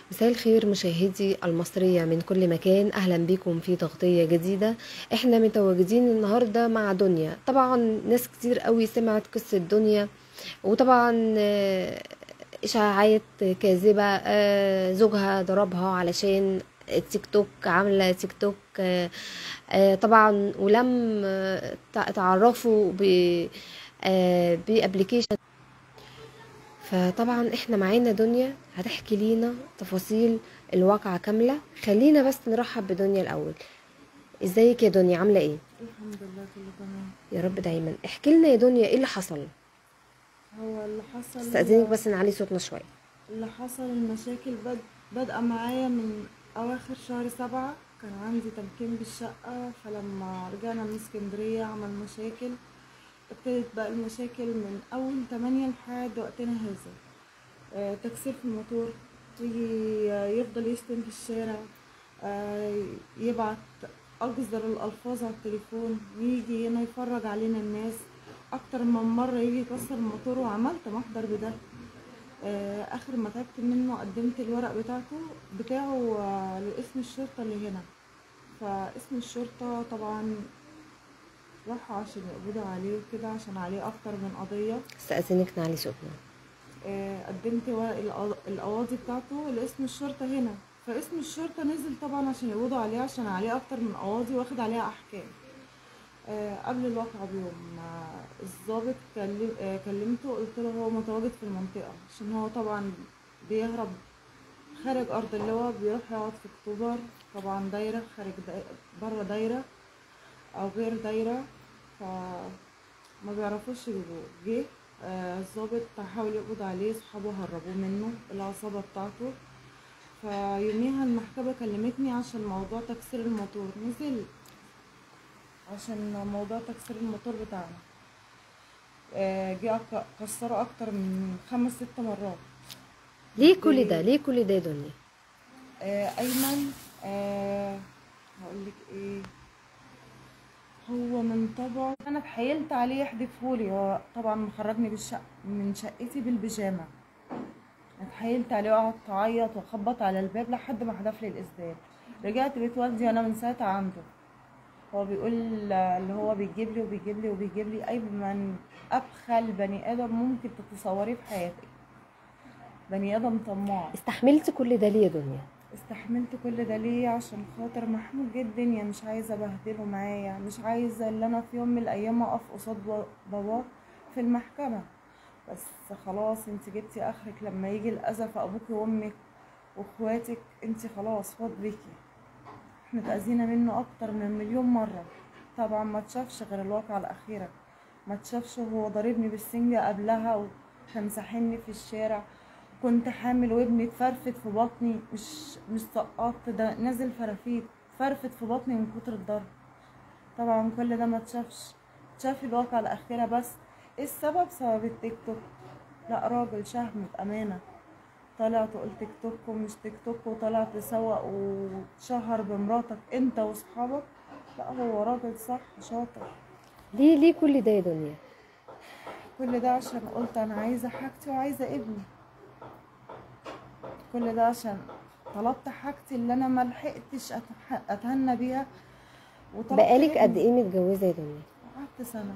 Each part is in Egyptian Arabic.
مساء الخير مشاهدي المصرية من كل مكان أهلا بكم في تغطية جديدة احنا متواجدين النهاردة مع دنيا طبعا ناس كتير قوي سمعت قصة دنيا وطبعا آه، إشاعات كاذبة آه، زوجها ضربها علشان التيك توك عاملة تيك توك آه، آه، طبعا ولم آه، تع- تعرفوا ب بابلكيشن فطبعا احنا معانا دنيا هتحكي لينا تفاصيل الواقعة كاملة خلينا بس نرحب بدنيا الأول ازيك يا دنيا عاملة ايه الحمد لله كله تمام يا رب دايما احكي لنا يا دنيا ايه اللي حصل هو اللي حصل استأذنك بس نعلي صوتنا شوية اللي حصل المشاكل بد... بادئة معايا من أواخر شهر سبعة كان عندي تمكين بالشقة فلما رجعنا من اسكندرية عمل مشاكل ابتدت بقى المشاكل من أول تمانية لحد وقتنا هذا آه، تكسير في الموتور يجي آه، يفضل يشتم في الشارع آه، يبعت أقذر الألفاظ على التليفون يجي هنا يفرج علينا الناس أكتر من مرة يجي يكسر الموتور وعملت محضر بده آه، آخر ما تعبت منه قدمت الورق بتاعته بتاعه آه، لاسم الشرطة اللي هنا فاسم الشرطة طبعا راحوا عشان يقبضوا عليه وكده عشان عليه أكتر من قضية استأذنك نعلي صوتنا آه، قدمت ورق القض- القواضي بتاعته لاسم الشرطة هنا فاسم الشرطة نزل طبعا عشان يقبضوا عليه عشان عليه أكتر من قواضي واخد عليها أحكام آه، قبل الواقعة بيوم آه، الضابط كلم آه، كلمته قلت له هو متواجد في المنطقة عشان هو طبعا بيهرب خارج أرض اللواء بيروح يقعد في أكتوبر طبعا دايرة خارج دايرة بره دايرة أو غير دايرة فما بيعرفوش يجيبوه جه آه، الضابط حاول يقبض عليه صحابه هربوه منه العصابة بتاعته فيوميها المحكمة كلمتني عشان موضوع تكسير الموتور نزل عشان موضوع تكسير الموتور بتاعنا آه، جه أك- كسره أكتر من خمس ست مرات ليه كل ده ليه كل ده يا دنيا آه، أيمن آه، هقولك إيه هو من طبعه أنا اتحايلت عليه يحدفهولي هو طبعا مخرجني بالشق من شقتي بالبيجامة اتحايلت عليه وقعدت اعيط واخبط على الباب لحد ما حدف لي الاسدال رجعت بيت والدي انا من ساعتها عنده هو بيقول اللي هو بيجيب لي وبيجيب لي وبيجيب لي اي من ابخل بني ادم ممكن تتصوريه في حياتك بني ادم طماع استحملت كل ده ليه يا دنيا استحملت كل ده ليه عشان خاطر محمود جه الدنيا مش عايزه ابهدله معايا مش عايزه اللي انا في يوم من الايام اقف قصاد با- باباه في المحكمه بس خلاص انت جبتي اخرك لما يجي الاذى في ابوكي وامك واخواتك انت خلاص فاض بيكي احنا اتأذينا منه اكتر من مليون مره طبعا ما تشافش غير الواقعة الاخيره ما تشافش هو ضاربني بالسنجة قبلها وكان ساحني في الشارع كنت حامل وابني اتفرفت في بطني مش مش سقطت ده نازل فرافيت فرفت في بطني من كتر الضرب طبعا كل ده ما تشافش تشاف الواقعة الأخيرة بس ايه السبب سبب التيك توك لا راجل شهم بأمانة طلع تقول تيك توك ومش تيك توك وطلع تسوق وتشهر بمراتك انت واصحابك لا هو راجل صح شاطر ليه ليه كل ده يا دنيا كل ده عشان قلت انا عايزه حاجتي وعايزه ابني كل ده عشان طلبت حاجتي اللي انا ما لحقتش أتح- اتهنى بيها وطلبت بقالك قد ابني. ايه متجوزة يا دنيا قعدت سنه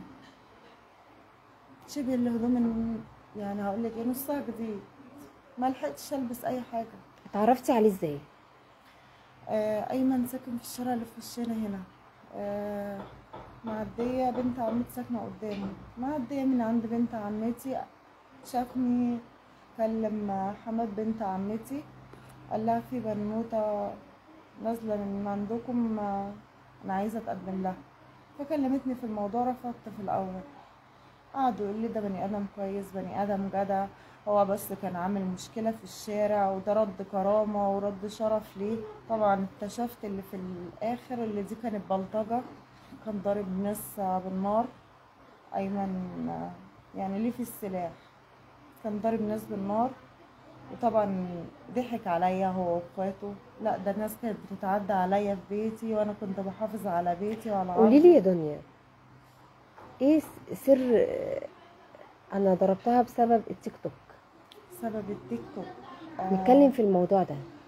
شبه الهدوم ال- يعني هقول لك ايه نصها جديد ما لحقتش البس اي حاجه اتعرفتي عليه ازاي آه ايمن ساكن في الشارع اللي في وشنا هنا آه معديه بنت عمتي ساكنه قدامي معديه من عند بنت عمتي شافني كلم حماد بنت عمتي قال لها في بنوته نازله من عندكم آه، انا عايزه اتقدم لها فكلمتني في الموضوع رفضت في الاول قعدوا يقول لي ده بني ادم كويس بني ادم جدع هو بس كان عامل مشكله في الشارع وده رد كرامه ورد شرف ليه طبعا اكتشفت اللي في الاخر اللي دي كانت بلطجه كان ضارب ناس بالنار ايمن آه، يعني ليه في السلاح كان ضارب ناس بالنار وطبعا ضحك عليا هو واخواته لا ده الناس كانت بتتعدى عليا في بيتي وانا كنت بحافظ على بيتي وعلى قولي عرضي لي يا دنيا ايه س- سر آه، انا ضربتها بسبب التيك توك سبب التيك توك آه، نتكلم في الموضوع ده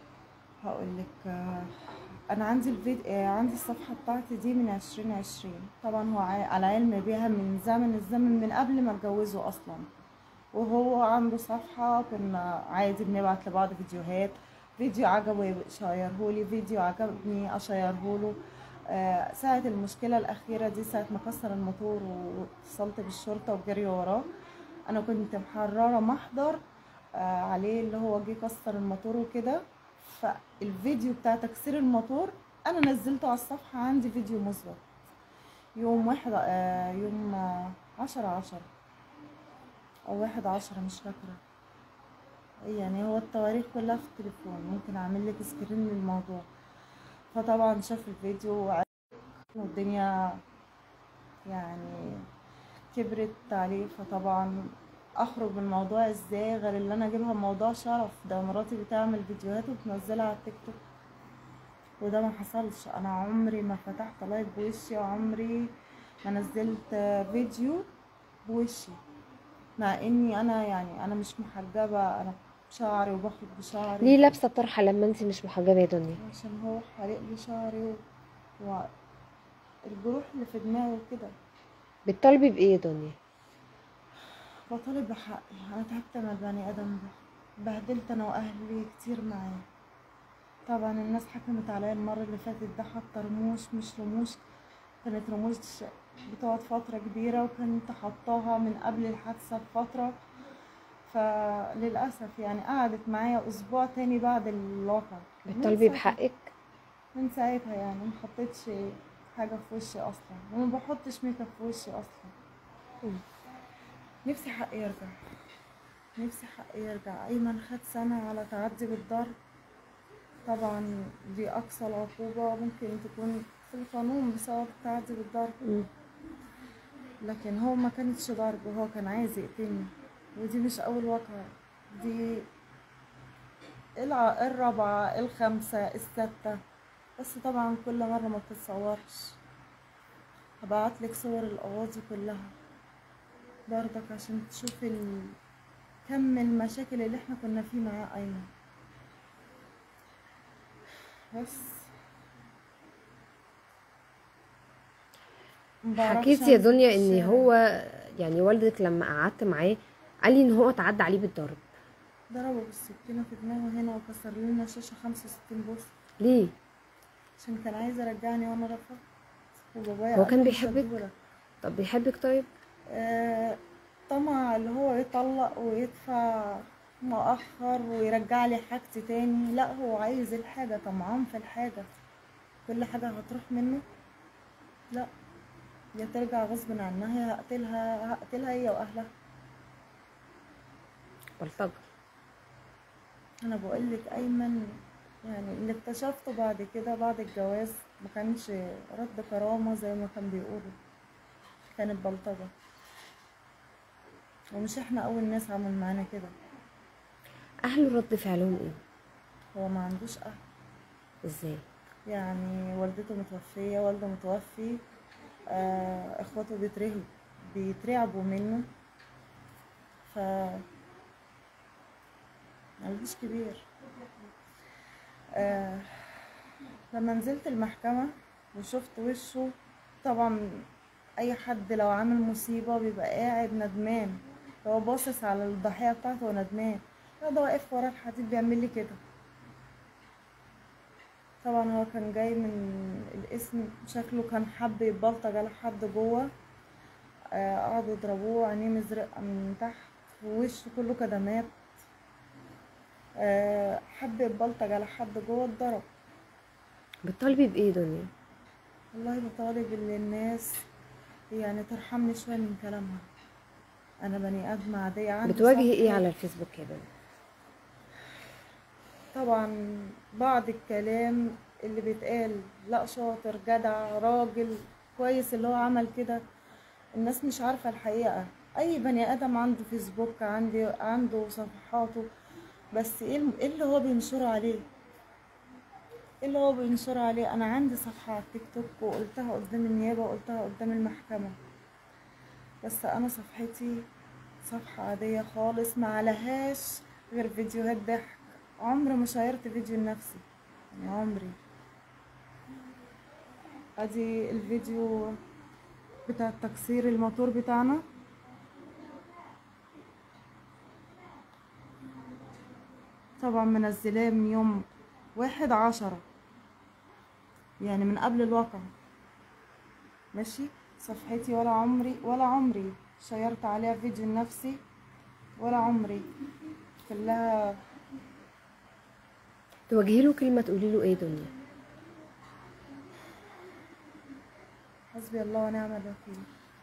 هقولك آه، انا عندي الفيديو آه، عندي الصفحه بتاعتي دي من عشرين عشرين طبعا هو ع- على علم بيها من زمن الزمن من قبل ما اتجوزه اصلا وهو عنده صفحه كنا عادي بنبعت لبعض فيديوهات فيديو عجبه يشيرهولي فيديو عجبني اشيرهوله آه، ساعة المشكلة الأخيرة دي ساعة ما كسر الموتور واتصلت بالشرطة وجري وراه أنا كنت محررة محضر آه، عليه اللي هو جه كسر الموتور وكده فالفيديو بتاع تكسير الموتور انا نزلته على الصفحة عندي فيديو مثبت يوم واحد آه، يوم آه، عشرة عشرة او واحد عشرة مش فاكرة يعني هو التواريخ كلها في التليفون ممكن اعمل لك سكرين للموضوع فطبعا شاف الفيديو وعرف والدنيا يعني كبرت عليه فطبعا اخرج من الموضوع ازاي غير اللي انا اجيبها موضوع شرف ده مراتي بتعمل فيديوهات وبتنزلها على التيك توك وده ما حصلش انا عمري ما فتحت لايف بوشي وعمري ما نزلت فيديو بوشي مع اني انا يعني انا مش محجبة انا بشعري وبخرج بشعري ليه لابسه طرحه لما انت مش محجبه يا دنيا عشان هو حريق لي شعري و... و... الجروح اللي في دماغي وكده بتطالبي بايه يا دنيا بطالب بحقي انا تعبت من البني ادم ده بهدلت انا واهلي كتير معاه طبعا الناس حكمت عليا المره اللي فاتت ده حاطه رموش مش رموش كانت رموش بتقعد فتره كبيره وكنت حطاها من قبل الحادثه بفتره فللاسف يعني قعدت معايا اسبوع تاني بعد الواقع من بتطالبي ساعتها- بحقك من ساعتها يعني ما حطيتش حاجه في وشي اصلا وما بحطش ميك اب في وشي اصلا مم. نفسي حقي يرجع نفسي حقي يرجع ايمن خد سنه على تعدي بالضرب طبعا دي اقصى العقوبه ممكن تكون في القانون بسبب التعدي بالضرب مم. لكن هو ما كانتش ضرب هو كان عايز يقتلني ودي مش اول واقعة دي الع- الرابعة الخامسة الستة بس طبعا كل مرة ما بتتصورش هبعتلك صور القواضي كلها برضك عشان تشوفي ال... كم المشاكل اللي احنا كنا فيه مع ايمن بس مبعرفش حكيتي يا أنزل دنيا في ان الشارع. هو يعني والدك لما قعدت معاه قال لي ان هو اتعدى عليه بالضرب ضربه بالسكينة في دماغه هنا وكسر لنا شاشة خمسة وستين بوصة ليه عشان كان عايز يرجعني وانا رفضت وبابايا هو قال كان لي مش بيحبك؟ هديهولك. طب بيحبك طيب آه طمع اللي هو يطلق ويدفع مؤخر ويرجع لي حاجتي تاني لا هو عايز الحاجة طمعان في الحاجة كل حاجة هتروح منه لا يا ترجع غصب عنها يا هقتلها هقتلها هي واهلها بلطجة انا بقول لك ايمن يعني اللي اكتشفته بعد كده بعد الجواز ما كانش رد كرامة زي ما كان بيقولوا كانت بلطجة ومش احنا اول ناس عمل معانا كده اهله رد فعلهم ايه هو ما عندوش اهل ازاي يعني والدته متوفية والده متوفي آه اخواته بيترهبوا بيترعبوا منه ف ملوش كبير آه لما نزلت المحكمة وشفت وشه طبعا اي حد لو عامل مصيبة بيبقى قاعد ندمان هو باصص على الضحية بتاعته وندمان لا ده واقف ورا الحديد بيعمل لي كده طبعا هو كان جاي من الاسم شكله كان حب يبلطج على حد جوه آه، قعدوا يضربوه عينيه مزرقة من تحت ووشه كله كدمات آه، حب يبلطج على حد جوه اتضرب بتطالبي بايه دنيا والله بطالب ان الناس يعني ترحمني شوية من كلامها انا بني ادمة عادية عندي بتواجهي ايه صفحة. على الفيسبوك يا دنيا طبعا بعض الكلام اللي بيتقال لا شاطر جدع راجل كويس اللي هو عمل كده الناس مش عارفة الحقيقة اي بني ادم عنده فيسبوك عندي عنده صفحاته بس ايه الم- إيه اللي هو بينشره عليه ايه اللي هو بينشره عليه انا عندي صفحة على التيك توك وقلتها قدام النيابة وقلتها قدام المحكمة بس انا صفحتي صفحة عادية خالص ما عليهاش غير فيديوهات ضحك عمري ما شيرت فيديو لنفسي يا عمري ادي الفيديو بتاع تكسير الموتور بتاعنا طبعا منزلاه من يوم واحد عشرة يعني من قبل الواقع ماشي صفحتي ولا عمري ولا عمري شيرت عليها فيديو لنفسي ولا عمري كلها توجهي له كلمة تقولي له ايه دنيا حسبي الله ونعم الوكيل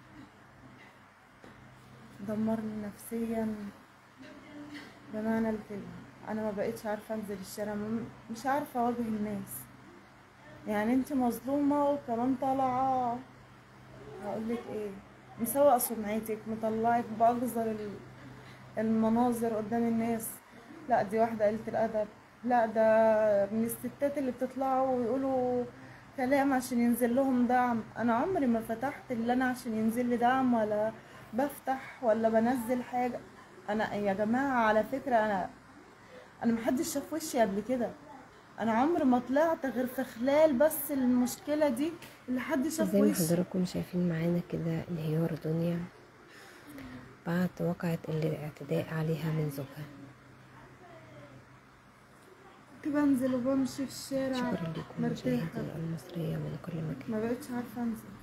دمرني نفسيا بمعنى الكلمة انا ما بقيتش عارفة انزل الشارع م- مش عارفة اواجه الناس يعني انت مظلومة وكمان طالعة هقولك ايه مسوق سمعتك مطلعك بأقذر ال- المناظر قدام الناس لا دي واحدة قلة الأدب لا ده من الستات اللي بتطلعوا ويقولوا كلام عشان ينزل لهم دعم انا عمري ما فتحت اللي انا عشان ينزل لي دعم ولا بفتح ولا بنزل حاجة انا يا جماعة على فكرة انا انا محدش شاف وشي قبل كده انا عمري ما طلعت غير في خلال بس المشكلة دي اللي حد شاف زي ما وشي حضراتكم شايفين معانا كده انهيار دنيا بعد وقعت الاعتداء عليها من زوجها كنت بنزل وبمشي في الشارع شكرا لكم مرتاحة مشاهدي المصرية من كل مكان ما بقتش عارفة انزل